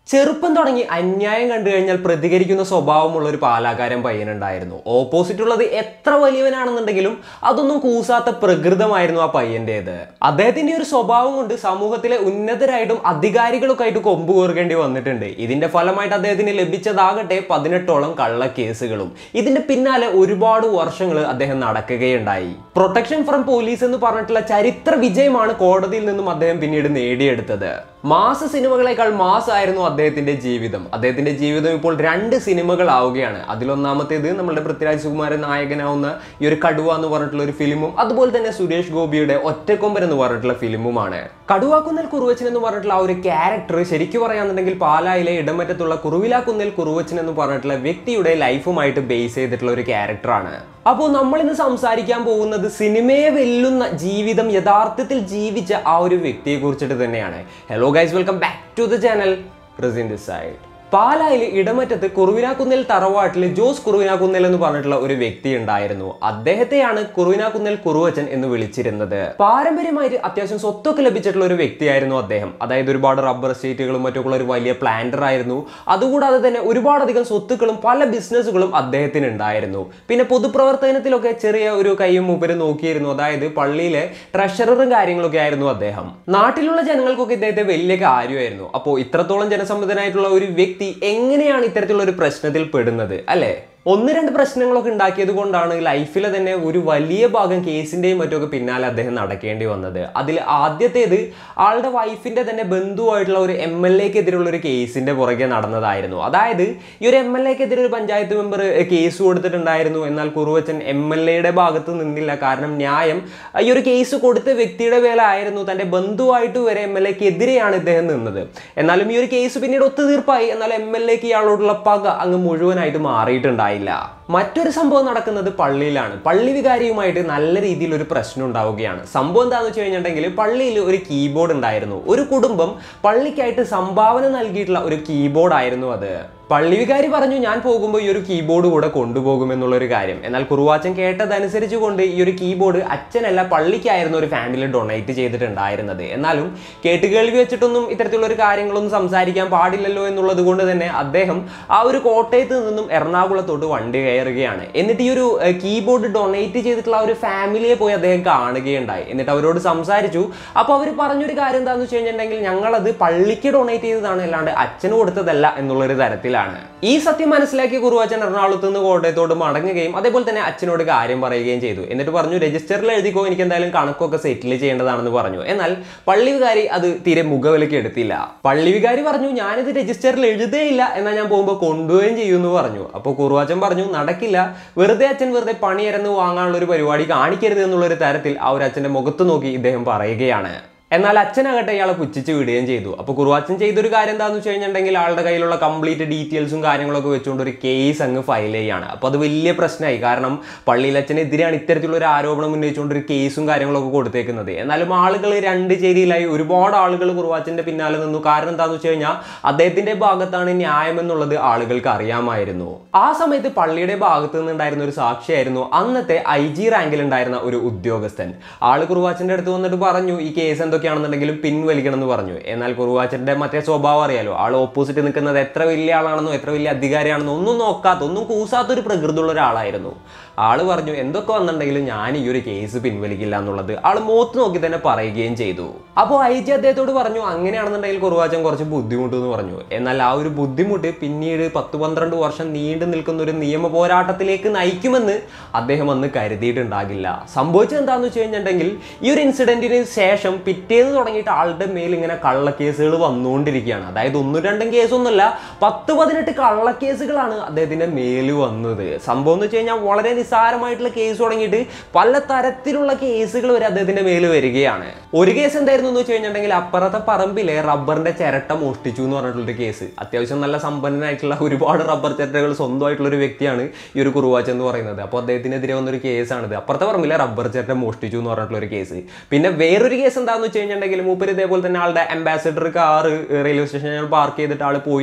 ചെറുപ്പം തുടങ്ങി അന്യായം കണ്ടു കഴിഞ്ഞാൽ പ്രതികരിക്കുന്ന സ്വഭാവമുള്ള ഒരു പാലാകാരൻ പയ്യനുണ്ടായിരുന്നു ഓപ്പോസിറ്റ് ഉള്ളത് എത്ര വലിയവനാണെന്നുണ്ടെങ്കിലും അതൊന്നും കൂസാത്ത പ്രകൃതമായിരുന്നു ആ പയ്യന്റേത് അദ്ദേഹത്തിന്റെ ഒരു സ്വഭാവം കൊണ്ട് സമൂഹത്തിലെ ഉന്നതരായിട്ടും അധികാരികളൊക്കെ ആയിട്ട് കൊമ്പ് കോർക്കേണ്ടി വന്നിട്ടുണ്ട് ഇതിന്റെ ഫലമായിട്ട് അദ്ദേഹത്തിന് ലഭിച്ചതാകട്ടെ പതിനെട്ടോളം കള്ള കേസുകളും ഇതിന്റെ പിന്നാലെ ഒരുപാട് വർഷങ്ങൾ അദ്ദേഹം നടക്കുകയുണ്ടായി പ്രൊട്ടക്ഷൻ ഫ്രം പോലീസ് എന്ന് പറഞ്ഞിട്ടുള്ള ചരിത്ര വിജയമാണ് കോടതിയിൽ നിന്നും അദ്ദേഹം പിന്നീട് നേടിയെടുത്തത് മാസ സിനിമകളെക്കാൾ മാസമായിരുന്നു അദ്ദേഹത്തിന്റെ ജീവിതം അദ്ദേഹത്തിന്റെ ജീവിതം ഇപ്പോൾ രണ്ട് സിനിമകളാവുകയാണ് അതിലൊന്നാമത്തേത് നമ്മുടെ പൃഥ്വിരാജ് സുകുമാരൻ നായകനാവുന്ന ഈ ഒരു കടുവ എന്ന് പറഞ്ഞിട്ടുള്ള ഒരു ഫിലിമും അതുപോലെ തന്നെ സുരേഷ് ഗോപിയുടെ ഒറ്റക്കൊമ്പൻ എന്ന് പറഞ്ഞിട്ടുള്ള ഫിലിമുമാണ് കടുവാക്കുന്നൽ കുറുവച്ചൻ എന്ന് പറഞ്ഞിട്ടുള്ള ആ ഒരു ക്യാരക്ടർ ശരിക്കും പറയാന്നുണ്ടെങ്കിൽ പാലായിലെ ഇടമറ്റത്തുള്ള കുറുവിലാക്കുന്നൽ കുറുവച്ചൻ എന്ന് പറഞ്ഞിട്ടുള്ള വ്യക്തിയുടെ ലൈഫുമായിട്ട് ബേസ് ചെയ്തിട്ടുള്ള ഒരു ക്യാരക്ടറാണ് അപ്പോൾ നമ്മൾ ഇന്ന് സംസാരിക്കാൻ പോകുന്നത് സിനിമയെ വെല്ലുന്ന ജീവിതം യഥാർത്ഥത്തിൽ ജീവിച്ച ആ ഒരു വ്യക്തിയെ കുറിച്ചിട്ട് തന്നെയാണ് hello guys welcome back to the channel പ്രസിന്റ് സൈഡ് പാലായിൽ ഇടമറ്റത്ത് കുറുവിനാക്കുന്നിൽ തറവാട്ടിൽ ജോസ് കുറുവിനാക്കുന്നിൽ എന്ന് പറഞ്ഞിട്ടുള്ള ഒരു വ്യക്തി ഉണ്ടായിരുന്നു അദ്ദേഹത്തെയാണ് കുറുവിനാക്കുന്നിൽ കുറുവച്ചൻ എന്ന് വിളിച്ചിരുന്നത് പാരമ്പര്യമായിട്ട് അത്യാവശ്യം സ്വത്തൊക്കെ ലഭിച്ചിട്ടുള്ള ഒരു വ്യക്തിയായിരുന്നു അദ്ദേഹം അതായത് ഒരുപാട് റബ്ബർ എസ്റ്റേറ്റുകളും മറ്റൊക്കെ ഉള്ള ഒരു വലിയ പ്ലാന്റർ ആയിരുന്നു അതുകൂടാതെ തന്നെ ഒരുപാടധികം സ്വത്തുക്കളും പല ബിസിനസ്സുകളും അദ്ദേഹത്തിന് ഉണ്ടായിരുന്നു പിന്നെ പൊതുപ്രവർത്തനത്തിലൊക്കെ ചെറിയ ഒരു കൈയും മൂപ്പര് നോക്കിയിരുന്നു അതായത് പള്ളിയിലെ ട്രഷററും കാര്യങ്ങളൊക്കെ ആയിരുന്നു അദ്ദേഹം നാട്ടിലുള്ള ജനങ്ങൾക്കൊക്കെ ഇദ്ദേഹത്തെ വലിയ കാര്യമായിരുന്നു അപ്പോൾ ഇത്രത്തോളം ജനസമ്മതനായിട്ടുള്ള ഒരു വ്യക്തി എങ്ങനെയാണ് ഇത്തരത്തിലുള്ള ഒരു പ്രശ്നത്തിൽ പെടുന്നത് അല്ലേ ഒന്ന് രണ്ട് പ്രശ്നങ്ങളൊക്കെ ഉണ്ടാക്കിയത് കൊണ്ടാണ് ലൈഫിലെ തന്നെ ഒരു വലിയ ഭാഗം കേസിന്റെയും മറ്റുമൊക്കെ പിന്നാലെ അദ്ദേഹം നടക്കേണ്ടി വന്നത് അതിൽ ആദ്യത്തേത് ആളുടെ വൈഫിന്റെ തന്നെ ബന്ധുവായിട്ടുള്ള ഒരു എം എൽ എക്കെതിരെയുള്ള ഒരു കേസിന്റെ പുറകെ നടന്നതായിരുന്നു അതായത് ഈ ഒരു എം എൽ എക്കെതിരെ ഒരു പഞ്ചായത്ത് മെമ്പർ കേസ് കൊടുത്തിട്ടുണ്ടായിരുന്നു എന്നാൽ കുറുവച്ചൻ എം എൽ എയുടെ ഭാഗത്ത് നിന്നില്ല കാരണം ന്യായം ഈ ഒരു കേസ് കൊടുത്ത വ്യക്തിയുടെ പേരായിരുന്നു തന്റെ ബന്ധുവായിട്ട് വരെ എം എൽ എക്കെതിരെയാണ് ഇദ്ദേഹം നിന്നത് എന്നാലും ഈ ഒരു കേസ് പിന്നീട് ഒത്തുതീർപ്പായി എന്നാൽ എം എൽ എക്ക് ഇയാളോടുള്ള പക അങ്ങ് മുഴുവനായിട്ട് മാറിയിട്ടുണ്ടായില്ല മറ്റൊരു സംഭവം നടക്കുന്നത് പള്ളിയിലാണ് പള്ളി വികാരിയുമായിട്ട് നല്ല രീതിയിൽ ഒരു പ്രശ്നം ഉണ്ടാവുകയാണ് സംഭവം എന്താണെന്ന് വെച്ച് കഴിഞ്ഞിട്ടുണ്ടെങ്കിൽ പള്ളിയിൽ ഒരു കീബോർഡ് ഉണ്ടായിരുന്നു ഒരു കുടുംബം പള്ളിക്കായിട്ട് സംഭാവന നൽകിയിട്ടുള്ള ഒരു കീബോർഡ് ആയിരുന്നു അത് പള്ളി വികാരി പറഞ്ഞു ഞാൻ പോകുമ്പോൾ ഈ ഒരു കീബോർഡ് കൂടെ കൊണ്ടുപോകുമെന്നുള്ള ഒരു കാര്യം എന്നാൽ കുറുവാച്ചൻ കേട്ടതനുസരിച്ച് കൊണ്ട് ഈ ഒരു കീബോർഡ് അച്ഛനല്ല പള്ളിക്കായിരുന്നു ഒരു ഫാമിലി ഡൊണേറ്റ് ചെയ്തിട്ടുണ്ടായിരുന്നത് എന്നാലും കേട്ടുകേൾവി വെച്ചിട്ടൊന്നും ഇത്തരത്തിലുള്ള ഒരു കാര്യങ്ങളൊന്നും സംസാരിക്കാൻ പാടില്ലല്ലോ എന്നുള്ളത് കൊണ്ട് തന്നെ അദ്ദേഹം ആ ഒരു കോട്ടയത്ത് നിന്നും എറണാകുളത്തോട്ട് വണ്ടി കയറുകയാണ് എന്നിട്ട് ഈ ഒരു കീബോർഡ് ഡൊണേറ്റ് ചെയ്തിട്ടുള്ള ആ ഒരു ഫാമിലിയെ പോയി അദ്ദേഹം കാണുകയുണ്ടായി എന്നിട്ട് അവരോട് സംസാരിച്ചു അപ്പോൾ അവർ പറഞ്ഞൊരു കാര്യം എന്താണെന്ന് വെച്ച് കഴിഞ്ഞിട്ടുണ്ടെങ്കിൽ ഞങ്ങളത് പള്ളിക്ക് ഡൊണേറ്റ് ചെയ്തതാണ് അല്ലാണ്ട് അച്ഛന് കൊടുത്തതല്ല എന്നുള്ളൊരു തരത്തിലാണ് ഈ സത്യം മനസ്സിലാക്കിയ കുറുവാച്ചൻ എറണാകുളത്ത് നിന്ന് കോട്ടയത്തോട് മടങ്ങുകയും അതേപോലെ തന്നെ അച്ഛനോട് കാര്യം പറയുകയും ചെയ്തു എന്നിട്ട് പറഞ്ഞു രജിസ്റ്ററിൽ എഴുതിക്കോ എനിക്ക് എന്തായാലും കണക്കൊക്കെ സെറ്റിൽ ചെയ്യേണ്ടതാണെന്ന് പറഞ്ഞു എന്നാൽ പള്ളി വികാരി അത് തീരെ മുഖവിലക്ക് എടുത്തില്ല പള്ളി വികാരി പറഞ്ഞു ഞാനിത് രജിസ്റ്ററിൽ എഴുതേയില്ല എന്നാൽ ഞാൻ പോകുമ്പോൾ കൊണ്ടുപോവുകയും ചെയ്യുമെന്ന് പറഞ്ഞു അപ്പോൾ കുറുവാച്ചൻ പറഞ്ഞു നടക്കില്ല വെറുതെ അച്ഛൻ വെറുതെ പണിയരന്ന് വാങ്ങാനുള്ള ഒരു പരിപാടി കാണിക്കരുത് എന്നുള്ള ഒരു തരത്തിൽ ആ ഒരു അച്ഛന്റെ മുഖത്ത് നോക്കി ഇദ്ദേഹം പറയുകയാണ് എന്നാൽ അച്ഛനാകട്ടെ ഇയാളെ പുച്ഛിച്ച് വിടുകയും ചെയ്തു അപ്പോൾ കുറുവാച്ചൻ ചെയ്തൊരു കാര്യം എന്താണെന്ന് വെച്ച് കഴിഞ്ഞിട്ടുണ്ടെങ്കിൽ ആളുടെ കയ്യിലുള്ള കംപ്ലീറ്റ് ഡീറ്റെയിൽസും കാര്യങ്ങളൊക്കെ വെച്ചുകൊണ്ട് ഒരു കേസ് അങ്ങ് ഫയൽ ചെയ്യുകയാണ് അപ്പോൾ അത് വലിയ പ്രശ്നമായി കാരണം പള്ളിയിൽ അച്ഛനെതിരെയാണ് ഇത്തരത്തിലുള്ള ഒരു ആരോപണം ഉന്നയിച്ചുകൊണ്ട് ഒരു കേസും കാര്യങ്ങളൊക്കെ കൊടുത്തേക്കുന്നത് എന്നാലും ആളുകൾ രണ്ട് ചേരിയിലായി ഒരുപാട് ആളുകൾ കുറുവാച്ചൻ്റെ പിന്നാലെ നിന്നു കാരണം എന്താണെന്ന് വെച്ച് കഴിഞ്ഞാൽ അദ്ദേഹത്തിന്റെ ഭാഗത്താണ് ന്യായം എന്നുള്ളത് ആളുകൾക്ക് അറിയാമായിരുന്നു ആ സമയത്ത് പള്ളിയുടെ ഭാഗത്ത് നിന്നുണ്ടായിരുന്ന ഒരു സാക്ഷിയായിരുന്നു അന്നത്തെ ഐ ജി റാങ്കിൽ ഉണ്ടായിരുന്ന ഒരു ഉദ്യോഗസ്ഥൻ ആള് കുറുവാച്ചന്റെ അടുത്ത് വന്നിട്ട് പറഞ്ഞു ഈ കേസ് എന്തൊക്കെയാണെന്നുണ്ടെങ്കിലും പിൻവലിക്കണം എന്ന് പറഞ്ഞു എന്നാൽ കുറുവാച്ചന്റെ മറ്റേ സ്വഭാവം അറിയാലോ ആൾ ഓപ്പോസിറ്റ് നിൽക്കുന്നത് എത്ര വലിയ ആളാണെന്നോ എത്ര വലിയ അധികാരിയാണെന്നോ ഒന്നും നോക്കാത്ത ഒന്നും കൂസാത്തൊരു പ്രകൃതിയുള്ള ഒരാളായിരുന്നു ആള് പറഞ്ഞു എന്തൊക്കെ വന്നിട്ടുണ്ടെങ്കിലും ഞാൻ ഈ ഒരു കേസ് പിൻവലിക്കില്ല എന്നുള്ളത് ആൾ മുഖത്ത് നോക്കി തന്നെ പറയുകയും ചെയ്തു അപ്പോൾ ഐ ജി അദ്ദേഹത്തോട് പറഞ്ഞു അങ്ങനെയാണെന്നുണ്ടെങ്കിൽ കുറുവാച്ചൻ കുറച്ച് ബുദ്ധിമുട്ട് എന്ന് പറഞ്ഞു എന്നാൽ ആ ഒരു ബുദ്ധിമുട്ട് പിന്നീട് പത്ത് പന്ത്രണ്ട് വർഷം നീണ്ടു നിൽക്കുന്ന ഒരു നിയമ പോരാട്ടത്തിലേക്ക് നയിക്കുമെന്ന് അദ്ദേഹം അന്ന് കരുതിയിട്ടുണ്ടാകില്ല സംഭവിച്ചത് എന്താണെന്ന് വെച്ച് കഴിഞ്ഞിട്ടുണ്ടെങ്കിൽ ഈ ഒരു ഇൻസിഡന്റിന് ശേഷം പിറ്റേന്ന് തുടങ്ങിയിട്ട് ആളുടെ മേൽ ഇങ്ങനെ കള്ളക്കേസുകൾ വന്നുകൊണ്ടിരിക്കുകയാണ് അതായത് ഒന്നും രണ്ടും കേസൊന്നുമല്ല പത്ത് പതിനെട്ട് കള്ളക്കേസുകളാണ് അദ്ദേഹത്തിന്റെ മേല് വന്നത് സംഭവം എന്ന് വെച്ച് കഴിഞ്ഞാൽ വളരെ നിസ്സാരമായിട്ടുള്ള കേസ് തുടങ്ങിയിട്ട് പല തരത്തിലുള്ള കേസുകൾ വരെ അദ്ദേഹത്തിന്റെ മേല് വരികയാണ് ഒരു കേസ് എന്തായിരുന്നു എന്ന് വെച്ച് കഴിഞ്ഞിട്ടുണ്ടെങ്കിൽ അപ്പുറത്തെ പറമ്പിലെ റബ്ബറിന്റെ ചിരട്ട മോഷ്ടിച്ചു എന്ന് പറഞ്ഞിട്ടുള്ള ഒരു കേസ് അത്യാവശ്യം നല്ല സമ്പന്നനായിട്ടുള്ള ഒരുപാട് റബ്ബർ ചിരട്ടകൾ സ്വന്തമായിട്ടുള്ള ഒരു വ്യക്തിയാണ് ഈ ഒരു കുറുവാച്ച എന്ന് പറയുന്നത് അപ്പോൾ അദ്ദേഹത്തിനെതിരെ വന്നൊരു കേസാണിത് അപ്പുറത്തെ പറമ്പിലെ റബ്ബർ ചിരട്ട മോഷ്ടിച്ചു എന്ന് പറഞ്ഞിട്ടുള്ള ഒരു കേസ് പിന്നെ വേറൊരു കേസ് എന്താണെന്ന് വെച്ച് കഴിഞ്ഞിട്ടുണ്ടെങ്കിൽ മൂപ്പര് ഇതേപോലെ തന്നെ ആളുടെ അംബാസഡർ കാർ റെയിൽവേ സ്റ്റേഷനിൽ പാർക്ക് ചെയ്തിട്ട് ആൾ പോയിട്ടുണ്ടായിരുന്നു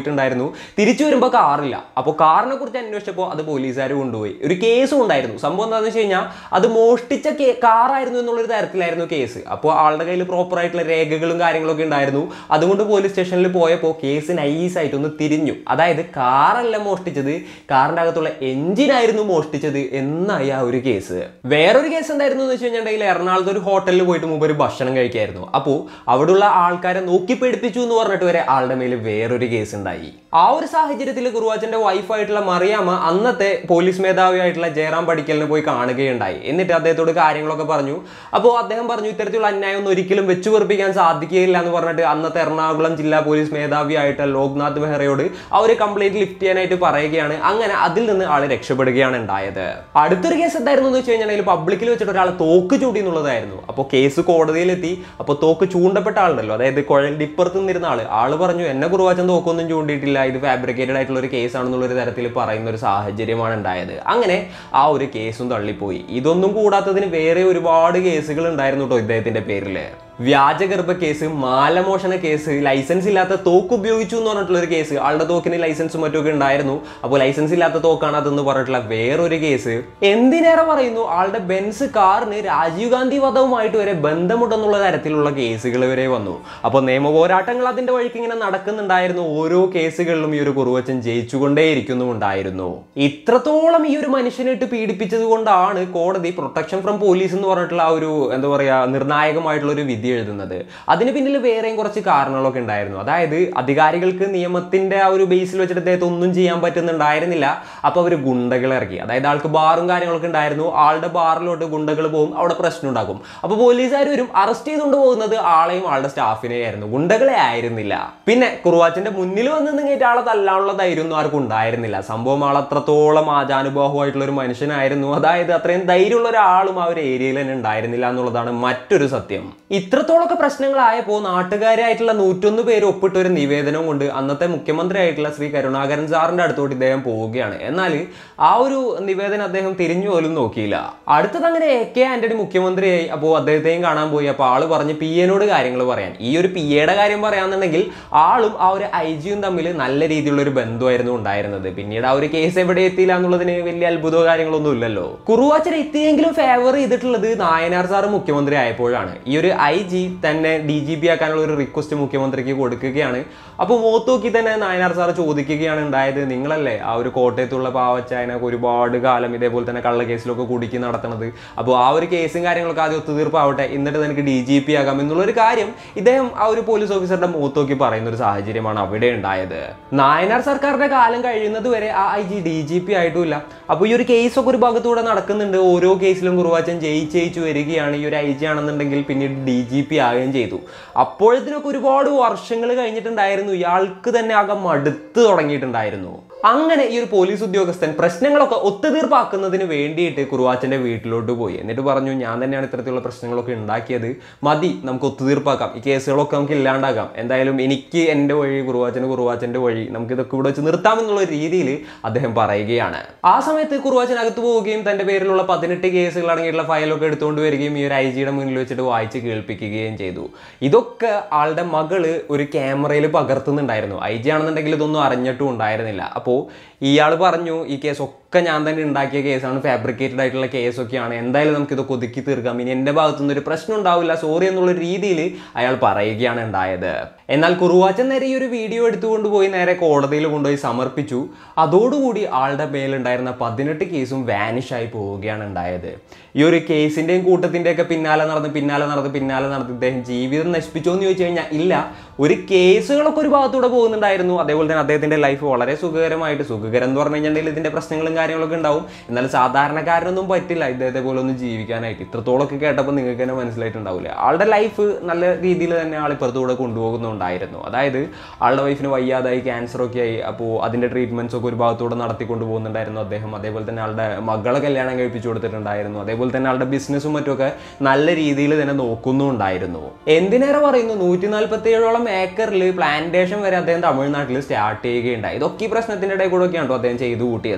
ഉണ്ടായിരുന്നു തിരിച്ചു വരുമ്പോൾ കാറില്ല അപ്പോൾ കാറിനെ കുറിച്ച് അന്വേഷിച്ചപ്പോൾ അത് പോലീസുകാർ കൊണ്ടുപോയി ഒരു കേസും ഉണ്ടായിരുന്നു സംഭവം എന്താണെന്ന് വെച്ച് കഴിഞ്ഞാൽ അത് മോഷ്ടിച്ച കേ- കാറായിരുന്നു എന്നുള്ളൊരു തരത്തിലായിരുന്നു കേസ് അപ്പോൾ ആളുടെ കയ്യിൽ പ്രോപ്പർ ആയിട്ടുള്ള രേഖകളും കാര്യങ്ങളൊക്കെ ഉണ്ടായിരുന്നു അതുകൊണ്ട് പോലീസ് സ്റ്റേഷനിൽ പോയപ്പോൾ കേസ് നൈസായിട്ട് ഒന്ന് തിരിഞ്ഞു അതായത് കാറല്ല മോഷ്ടിച്ചത് കാറിൻ്റെ അകത്തുള്ള എഞ്ചിനായിരുന്നു മോഷ്ടിച്ചത് എന്നായി ആ ഒരു കേസ് വേറൊരു കേസ് എന്തായിരുന്നു എന്ന് വെച്ച് കഴിഞ്ഞിട്ടുണ്ടെങ്കിൽ എറണാകുളത്ത് ഒരു ഹോട്ടലിൽ പോയിട്ട് മുമ്പ് ഒരു ഭക്ഷണം കഴിക്കായിരുന്നു അപ്പോൾ അവിടെയുള്ള ആൾക്കാരെ നോക്കി പേടിപ്പിച്ചു എന്ന് പറഞ്ഞിട്ട് വരെ ആളുടെ മേൽ വേറൊരു കേസ് ഉണ്ടായി ആ ഒരു സാഹചര്യത്തിൽ കുറുവാച്ചന്റെ വൈഫായിട്ടുള്ള മറിയാമ്മ അന്നത്തെ പോലീസ് മേധാവിയായിട്ടുള്ള ജയറാം പടിക്കലിനെ പോയി കാണുകയുണ്ടായി എന്നിട്ട് അദ്ദേഹത്തോട് കാര്യങ്ങളൊക്കെ പറഞ്ഞു അപ്പോൾ അദ്ദേഹം പറഞ്ഞു ഇത്തരത്തിലുള്ള അന്യായം ഒന്നും ഒരിക്കലും വെച്ചു വെറുപ്പിക്കാൻ സാധിക്കുകയില്ല എന്ന് പറഞ്ഞിട്ട് അന്നത്തെ എറണാകുളം ജില്ലാ പോലീസ് മേധാവിയായിട്ട് ലോക്നാഥ് ബെഹ്റയോട് ആ ഒരു കംപ്ലൈന്റ് ലിഫ്റ്റ് ചെയ്യാനായിട്ട് പറയുകയാണ് അങ്ങനെ അതിൽ നിന്ന് ആള് രക്ഷപ്പെടുകയാണ് ഉണ്ടായത് അടുത്തൊരു കേസ് എന്തായിരുന്നു എന്ന് വെച്ച് കഴിഞ്ഞാൽ പബ്ലിക്കിൽ വെച്ചിട്ട് ഒരാൾ തോക്ക് ചൂണ്ടി എന്നുള്ളതായിരുന്നു അപ്പോൾ കേസ് കോടതിയിലെത്തി അപ്പോൾ തോക്ക് ചൂണ്ടപ്പെട്ട ആളുണ്ടല്ലോ അതായത് കുഴലിന്റെ ഇപ്പുറത്ത് നിന്നിരുന്ന ആള് ആള് പറഞ്ഞു എന്നെ കുറുവാച്ചൻ തോക്കൊന്നും ചൂണ്ടിയിട്ടില്ല ഇത് ഫാബ്രിക്കേറ്റഡ് ആയിട്ടുള്ള ഒരു കേസ് ആണെന്നുള്ളൊരു തരത്തിൽ പറയുന്ന ഒരു സാഹചര്യമാണ് ഉണ്ടായത് അങ്ങനെ ആ ഒരു കേസും തള്ളിപ്പോയി ഇതൊന്നും കൂടാത്തതിന് വേറെ ഒരുപാട് കേസുകൾ ഉണ്ടായിരുന്നു കേട്ടോ ഇദ്ദേഹത്തിന്റെ പേരില് വ്യാജഗർഭ കേസ് മാലമോഷണ കേസ് ലൈസൻസ് ഇല്ലാത്ത തോക്ക് ഉപയോഗിച്ചു എന്ന് പറഞ്ഞിട്ടുള്ള ഒരു കേസ് ആളുടെ തോക്കിന് ലൈസൻസും മറ്റൊക്കെ ഉണ്ടായിരുന്നു അപ്പോൾ ലൈസൻസ് ഇല്ലാത്ത തോക്കാണ് അതെന്ന് പറഞ്ഞിട്ടുള്ള വേറൊരു കേസ് എന്തിനേറെ പറയുന്നു ആളുടെ ബെൻസ് കാറിന് രാജീവ് ഗാന്ധി വധവുമായിട്ട് വരെ ബന്ധമുണ്ടെന്നുള്ള തരത്തിലുള്ള കേസുകൾ വരെ വന്നു അപ്പോൾ നിയമ പോരാട്ടങ്ങൾ അതിന്റെ വഴിക്ക് ഇങ്ങനെ നടക്കുന്നുണ്ടായിരുന്നു ഓരോ കേസുകളിലും ഈ ഒരു കുറുവച്ചൻ ജയിച്ചുകൊണ്ടേയിരിക്കുന്നുമുണ്ടായിരുന്നു ഇത്രത്തോളം ഈ ഒരു മനുഷ്യനിട്ട് പീഡിപ്പിച്ചത് കൊണ്ടാണ് കോടതി പ്രൊട്ടക്ഷൻ ഫ്രം പോലീസ് എന്ന് പറഞ്ഞിട്ടുള്ള ആ ഒരു എന്താ പറയാ നിർണായകമായിട്ടുള്ള ഒരു വിധി എഴുതുന്നത് അതിന് പിന്നിൽ വേറെയും കുറച്ച് കാരണങ്ങളൊക്കെ ഉണ്ടായിരുന്നു അതായത് അധികാരികൾക്ക് നിയമത്തിന്റെ ആ ഒരു ബേസിൽ വെച്ചിട്ട് അദ്ദേഹത്തെ ഒന്നും ചെയ്യാൻ പറ്റുന്നുണ്ടായിരുന്നില്ല അപ്പൊ അവർ ഗുണ്ടകൾ ഇറക്കി അതായത് ആൾക്ക് ബാറും കാര്യങ്ങളൊക്കെ ഉണ്ടായിരുന്നു ആളുടെ ബാറിലോട്ട് ഗുണ്ടകൾ പോകും അവിടെ പ്രശ്നം ഉണ്ടാക്കും അപ്പൊ പോലീസുകാർ വരും അറസ്റ്റ് ചെയ്തുകൊണ്ട് പോകുന്നത് ആളെയും ആളുടെ സ്റ്റാഫിനെ ആയിരുന്നു ഗുണ്ടകളെ ആയിരുന്നില്ല പിന്നെ കുറുവാച്ചന്റെ മുന്നിൽ വന്ന് നിന്നിട്ട് ആളെ തല്ലാനുള്ള ധൈര്യം ഒന്നും ആർക്കും ഉണ്ടായിരുന്നില്ല സംഭവം ആൾ അത്രത്തോളം ആചാനുബാഹുവായിട്ടുള്ള ഒരു മനുഷ്യനായിരുന്നു അതായത് അത്രയും ധൈര്യമുള്ള ഒരാളും ആ ഒരു ഏരിയയിൽ തന്നെ ഉണ്ടായിരുന്നില്ല എന്നുള്ളതാണ് മറ്റൊരു സത്യം ഇത്രത്തോളമൊക്കെ പ്രശ്നങ്ങളായപ്പോൾ നാട്ടുകാരായിട്ടുള്ള നൂറ്റൊന്ന് പേര് ഒപ്പിട്ട ഒരു നിവേദനം കൊണ്ട് അന്നത്തെ മുഖ്യമന്ത്രി ആയിട്ടുള്ള ശ്രീ കരുണാകരൻ സാറിന്റെ അടുത്തോട്ട് ഇദ്ദേഹം പോവുകയാണ് എന്നാൽ ആ ഒരു നിവേദനം അദ്ദേഹം തിരിഞ്ഞു പോലും നോക്കിയില്ല അടുത്തത് അങ്ങനെ എ കെ ആന്റണി മുഖ്യമന്ത്രിയായി അപ്പോൾ അദ്ദേഹത്തെയും കാണാൻ പോയി അപ്പോൾ ആള് പറഞ്ഞ് പി എനോട് കാര്യങ്ങൾ പറയാൻ ഈ ഒരു പി എയുടെ കാര്യം പറയാന്നുണ്ടെങ്കിൽ ആളും ആ ഒരു ഐ ജിയും തമ്മിൽ നല്ല രീതിയിലുള്ള ഒരു ബന്ധമായിരുന്നു ഉണ്ടായിരുന്നത് പിന്നീട് ആ ഒരു കേസ് എവിടെ എത്തിയില്ല എന്നുള്ളതിന് വലിയ അത്ഭുതമോ കാര്യങ്ങളൊന്നും ഇല്ലല്ലോ കുറുവാച്ചൻ എത്തിയെങ്കിലും ഫേവർ ചെയ്തിട്ടുള്ളത് നായനാർ സാറ് മുഖ്യമന്ത്രി ആയപ്പോഴാണ് ഈ ഒരു ഐ ജി തന്നെ ഡി ജി പി ആക്കാനുള്ള ഒരു റിക്വസ്റ്റ് മുഖ്യമന്ത്രിക്ക് കൊടുക്കുകയാണ് അപ്പോൾ മുഖത്ത് നോക്കി തന്നെ നായനാർ സാർ ചോദിക്കുകയാണ് ഉണ്ടായത് നിങ്ങളല്ലേ ആ ഒരു കോട്ടയത്തുള്ള പാവച്ചായനൊക്കെ ഒരുപാട് കാലം ഇതേപോലെ തന്നെ കള്ളക്കേസിലൊക്കെ കുടുക്കി നടത്തണത് അപ്പോൾ ആ ഒരു കേസും കാര്യങ്ങളൊക്കെ ആദ്യം ഒത്തുതീർപ്പാവട്ടെ എന്നിട്ട് നിനക്ക് ഡി ജി പി ആകാം എന്നുള്ള ഒരു കാര്യം ഇദ്ദേഹം ആ ഒരു പോലീസ് ഓഫീസറുടെ മുഖത്ത് നോക്കി പറയുന്ന ഒരു സാഹചര്യമാണ് അവിടെ ഉണ്ടായത് നായനാർ സർക്കാരിന്റെ കാലം കഴിയുന്നത് വരെ ആ I G D G P ആയിട്ടുമില്ല അപ്പോൾ ഈ ഒരു കേസൊക്കെ ഒരു ഭാഗത്തൂടെ നടക്കുന്നുണ്ട് ഓരോ കേസിലും കുറുവാച്ചൻ ജയിച്ച് ജയിച്ച് വരികയാണ് ഈ ഒരു ഐ ജി ആണെന്നുണ്ടെങ്കിൽ പിന്നീട് ഡി ജി പി ആവുകയും ചെയ്തു അപ്പോഴത്തിനൊക്കെ ഒരുപാട് വർഷങ്ങൾ കഴിഞ്ഞിട്ടുണ്ടായിരുന്നു ഇയാൾക്ക് തന്നെ ആകെ മടുത്ത് തുടങ്ങിയിട്ടുണ്ടായിരുന്നു അങ്ങനെ ഈ ഒരു പോലീസ് ഉദ്യോഗസ്ഥൻ പ്രശ്നങ്ങളൊക്കെ ഒത്തുതീർപ്പാക്കുന്നതിന് വേണ്ടിയിട്ട് കുറുവാച്ചന്റെ വീട്ടിലോട്ട് പോയി എന്നിട്ട് പറഞ്ഞു ഞാൻ തന്നെയാണ് ഇത്തരത്തിലുള്ള പ്രശ്നങ്ങളൊക്കെ ഉണ്ടാക്കിയത് മതി നമുക്ക് ഒത്തുതീർപ്പാക്കാം ഈ കേസുകളൊക്കെ നമുക്ക് ഇല്ലാണ്ടാക്കാം എന്തായാലും എനിക്ക് എൻ്റെ വഴി കുറുവാച്ചന് കുറുവാച്ചൻ്റെ വഴി നമുക്ക് ഇതൊക്കെ ഇവിടെ വെച്ച് നിർത്താമെന്നുള്ള രീതിയിൽ അദ്ദേഹം പറയുകയാണ് ആ സമയത്ത് കുറുവാച്ചൻ അകത്ത് പോവുകയും തന്റെ പേരിലുള്ള പതിനെട്ട് കേസുകൾ അടങ്ങിയിട്ടുള്ള ഫയലൊക്കെ എടുത്തുകൊണ്ട് വരികയും ഈ ഒരു ഐ ജിയുടെ മുന്നിൽ വെച്ചിട്ട് വായിച്ച് കേൾപ്പിക്കുകയും ചെയ്തു ഇതൊക്കെ ആളുടെ മകള് ഒരു ക്യാമറയിൽ പകർത്തുന്നുണ്ടായിരുന്നു ഐ ജി ആണെന്നുണ്ടെങ്കിൽ ഇതൊന്നും അറിഞ്ഞിട്ടും ഉണ്ടായിരുന്നില്ല അപ്പോൾ ഇയാൾ പറഞ്ഞു ഈ കേസ് ഒക്കെ ഞാൻ തന്നെ ഉണ്ടാക്കിയ കേസാണ് ഫാബ്രിക്കേറ്റഡ് ആയിട്ടുള്ള കേസൊക്കെയാണ് എന്തായാലും നമുക്ക് ഇതൊക്കെ ഒതുക്കി തീർക്കാം ഇനി എൻ്റെ ഭാഗത്തുനിന്ന് ഒരു പ്രശ്നം ഉണ്ടാവില്ല സോറി എന്നുള്ള രീതിയിൽ അയാൾ പറയുകയാണ് ഉണ്ടായത് എന്നാൽ കുറുവാച്ചൻ നേരെ ഈ ഒരു വീഡിയോ എടുത്തുകൊണ്ട് പോയി നേരെ കോടതിയിൽ കൊണ്ടുപോയി സമർപ്പിച്ചു അതോടുകൂടി ആളുടെ മേലുണ്ടായിരുന്ന പതിനെട്ട് കേസും വാനിഷ് ആയി പോവുകയാണ് ഉണ്ടായത് ഈ ഒരു കേസിന്റെയും കൂട്ടത്തിന്റെയും ഒക്കെ പിന്നാലെ നടന്ന് പിന്നാലെ നടന്ന് പിന്നാലെ നടന്ന് ഇദ്ദേഹം ജീവിതം നശിപ്പിച്ചോ എന്ന് ചോദിച്ചു കഴിഞ്ഞാൽ ഇല്ല ഒരു കേസുകളൊക്കെ ഒരു ഭാഗത്തൂടെ പോകുന്നുണ്ടായിരുന്നു അതേപോലെ തന്നെ അദ്ദേഹത്തിന്റെ ലൈഫ് വളരെ സുഖകരമായിട്ട് സുഖകരം എന്ന് പറഞ്ഞു കഴിഞ്ഞിട്ടുണ്ടെങ്കിൽ ഇതിന്റെ പ്രശ്നങ്ങളും കാര്യങ്ങളൊക്കെ ഉണ്ടാവും എന്നാൽ സാധാരണക്കാരനൊന്നും പറ്റില്ല ഇദ്ദേഹത്തെ പോലെ ഒന്ന് ജീവിക്കാനായിട്ട് ഇത്രത്തോളമൊക്കെ കേട്ടപ്പോൾ നിങ്ങൾക്ക് തന്നെ മനസ്സിലായിട്ടുണ്ടാവില്ല ആളുടെ ലൈഫ് നല്ല രീതിയിൽ തന്നെ ആൾ ഇപ്പുറത്തൂടെ കൊണ്ടുപോകുന്നുണ്ടായിരുന്നു അതായത് ആളുടെ വൈഫിന് വയ്യാതായി ക്യാൻസർ ഒക്കെ ആയി അപ്പോൾ അതിന്റെ ട്രീറ്റ്മെന്റ്സ് ഒക്കെ ഒരു ഭാഗത്തൂടെ നടത്തിക്കൊണ്ട് പോകുന്നുണ്ടായിരുന്നു അദ്ദേഹം അതേപോലെ തന്നെ ആളുടെ മകളെ കല്യാണം കഴിപ്പിച്ചു കൊടുത്തിട്ടുണ്ടായിരുന്നു അതേപോലെ തന്നെ ആളുടെ ബിസിനസ്സും മറ്റുമൊക്കെ നല്ല രീതിയിൽ തന്നെ നോക്കുന്നുണ്ടായിരുന്നു എന്തിനേറെ പറയുന്നു നൂറ്റി നാൽപ്പത്തി ഏഴോളം ഏക്കറിൽ പ്ലാന്റേഷൻ വരെ അദ്ദേഹം തമിഴ്നാട്ടിൽ സ്റ്റാർട്ട് ചെയ്യുകയുണ്ടായി ഇതൊക്കെ ഈ പ്രശ്നത്തിന്റെ ഇടയിൽ കൂടെ ഒക്കെയാണ് കേട്ടോ അദ്ദേഹം ചെയ്തു കൂട്ടിയത്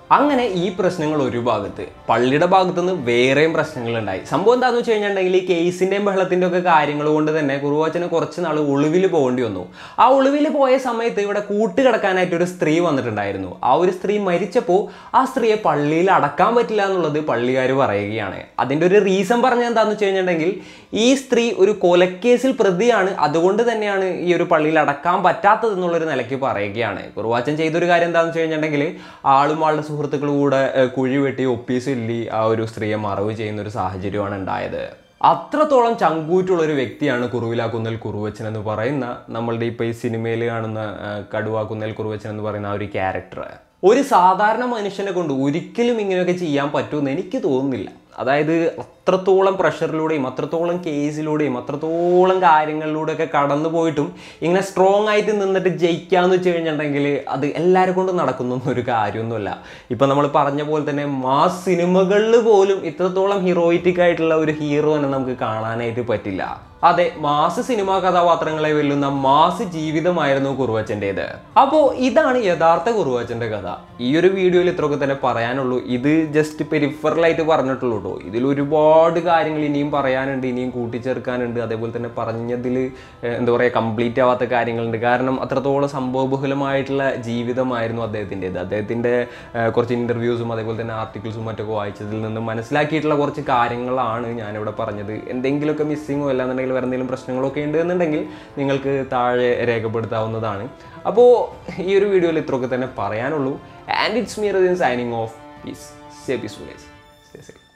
അങ്ങനെ ഈ പ്രശ്നങ്ങൾ ഒരു ഭാഗത്ത് പള്ളിയുടെ ഭാഗത്തു നിന്ന് വേറെയും പ്രശ്നങ്ങൾ ഉണ്ടായി സംഭവം എന്താണെന്ന് വെച്ച് കഴിഞ്ഞിട്ടുണ്ടെങ്കിൽ ഈ കേസിൻ്റെയും ബഹളത്തിൻ്റെ ഒക്കെ കാര്യങ്ങൾ കൊണ്ട് തന്നെ കുറുവാച്ചന് കുറച്ച് നാൾ ഒളിവിൽ പോകേണ്ടി വന്നു ആ ഒളിവിൽ പോയ സമയത്ത് ഇവിടെ കൂട്ടുകിടക്കാനായിട്ട് ഒരു സ്ത്രീ വന്നിട്ടുണ്ടായിരുന്നു ആ ഒരു സ്ത്രീ മരിച്ചപ്പോൾ ആ സ്ത്രീയെ പള്ളിയിൽ അടക്കാൻ പറ്റില്ല എന്നുള്ളത് പള്ളിക്കാർ പറയുകയാണ് അതിൻ്റെ ഒരു റീസൺ പറഞ്ഞത് എന്താണെന്ന് വെച്ച് കഴിഞ്ഞിട്ടുണ്ടെങ്കിൽ ഈ സ്ത്രീ ഒരു കൊലക്കേസിൽ പ്രതിയാണ് അതുകൊണ്ട് തന്നെയാണ് ഈ ഒരു പള്ളിയിൽ അടക്കാൻ പറ്റാത്തത് എന്നുള്ളൊരു നിലയ്ക്ക് പറയുകയാണ് കുറുവാച്ചൻ ചെയ്തൊരു കാര്യം എന്താണെന്ന് വെച്ച് കഴിഞ്ഞിട്ടുണ്ടെങ്കിൽ ആളും ആളുടെ സുഹൃത്തുക്കളും കൂടെ ഏഹ്, കുഴി വെട്ടി ഒപ്പീസില്ലി ആ ഒരു സ്ത്രീയെ മറവ് ചെയ്യുന്ന ഒരു സാഹചര്യമാണ് ഉണ്ടായത് അത്രത്തോളം ചങ്കൂറ്റുള്ള ഒരു വ്യക്തിയാണ് കുറുവിലാക്കുന്നൽ കുറുവച്ചൻ എന്ന് പറയുന്ന നമ്മളുടെ ഇപ്പോൾ ഈ സിനിമയിൽ കാണുന്ന ആ, കടുവാക്കുന്നൽ കുറുവച്ചൻ എന്ന് പറയുന്ന ആ ഒരു ക്യാരക്ടർ ഒരു സാധാരണ മനുഷ്യനെ കൊണ്ട് ഒരിക്കലും ഇങ്ങനെയൊക്കെ ചെയ്യാൻ പറ്റുമെന്ന് എനിക്ക് തോന്നുന്നില്ല അതായത് അത്രത്തോളം പ്രഷറിലൂടെയും അത്രത്തോളം കേസിലൂടെയും അത്രത്തോളം കാര്യങ്ങളിലൂടെയൊക്കെ കടന്നു പോയിട്ടും ഇങ്ങനെ സ്ട്രോങ് ആയിട്ട് നിന്നിട്ട് ജയിക്കാന്ന് വെച്ച് കഴിഞ്ഞിട്ടുണ്ടെങ്കിൽ അത് എല്ലാവരും കൊണ്ടും നടക്കുന്നൊന്നും ഒരു കാര്യമൊന്നുമല്ല ഇപ്പം നമ്മൾ പറഞ്ഞ പോലെ തന്നെ മാസ് സിനിമകളിൽ പോലും ഇത്രത്തോളം ഹീറോയിറ്റിക് ആയിട്ടുള്ള ഒരു ഹീറോനെ നമുക്ക് കാണാനായിട്ട് പറ്റില്ല അതെ മാസ് സിനിമാ കഥാപാത്രങ്ങളെ വെല്ലുന്ന മാസ് ജീവിതമായിരുന്നു കുറുവച്ചൻ്റെത് അപ്പോൾ ഇതാണ് യഥാർത്ഥ കുറുവച്ചൻ്റെ കഥ ഈ ഒരു വീഡിയോയിൽ ഇത്രയൊക്കെ തന്നെ പറയാനുള്ളൂ ഇത് ജസ്റ്റ് പെരിഫറലായിട്ട് പറഞ്ഞിട്ടുള്ളൂ കേട്ടോ ഇതിൽ ഒരുപാട് കാര്യങ്ങൾ ഇനിയും പറയാനുണ്ട് ഇനിയും കൂട്ടിച്ചേർക്കാനുണ്ട് അതേപോലെ തന്നെ പറഞ്ഞതിൽ ഏഹ്, എന്താ പറയുക കംപ്ലീറ്റ് ആവാത്ത കാര്യങ്ങളുണ്ട് കാരണം അത്രത്തോളം സംഭവബഹുലമായിട്ടുള്ള ജീവിതമായിരുന്നു അദ്ദേഹത്തിൻ്റെത് അദ്ദേഹത്തിൻ്റെ ഏഹ്, കുറച്ച് ഇൻ്റർവ്യൂസും അതേപോലെ തന്നെ ആർട്ടിക്കിൾസും മറ്റൊക്കെ വായിച്ചതിൽ നിന്ന് മനസ്സിലാക്കിയിട്ടുള്ള കുറച്ച് കാര്യങ്ങളാണ് ഞാനിവിടെ പറഞ്ഞത് എന്തെങ്കിലുമൊക്കെ മിസ്സിങ്ങോ അല്ലാന്നുണ്ടെങ്കിൽ വേറെ എന്തെങ്കിലും പ്രശ്നങ്ങളൊക്കെ ഉണ്ട് എന്നുണ്ടെങ്കിൽ നിങ്ങൾക്ക് താഴെ രേഖപ്പെടുത്താവുന്നതാണ് അപ്പോൾ ഈ ഒരു വീഡിയോയിൽ ഇത്രയൊക്കെ തന്നെ പറയാനുള്ളൂ and it's Meer signing off peace say peace stay safe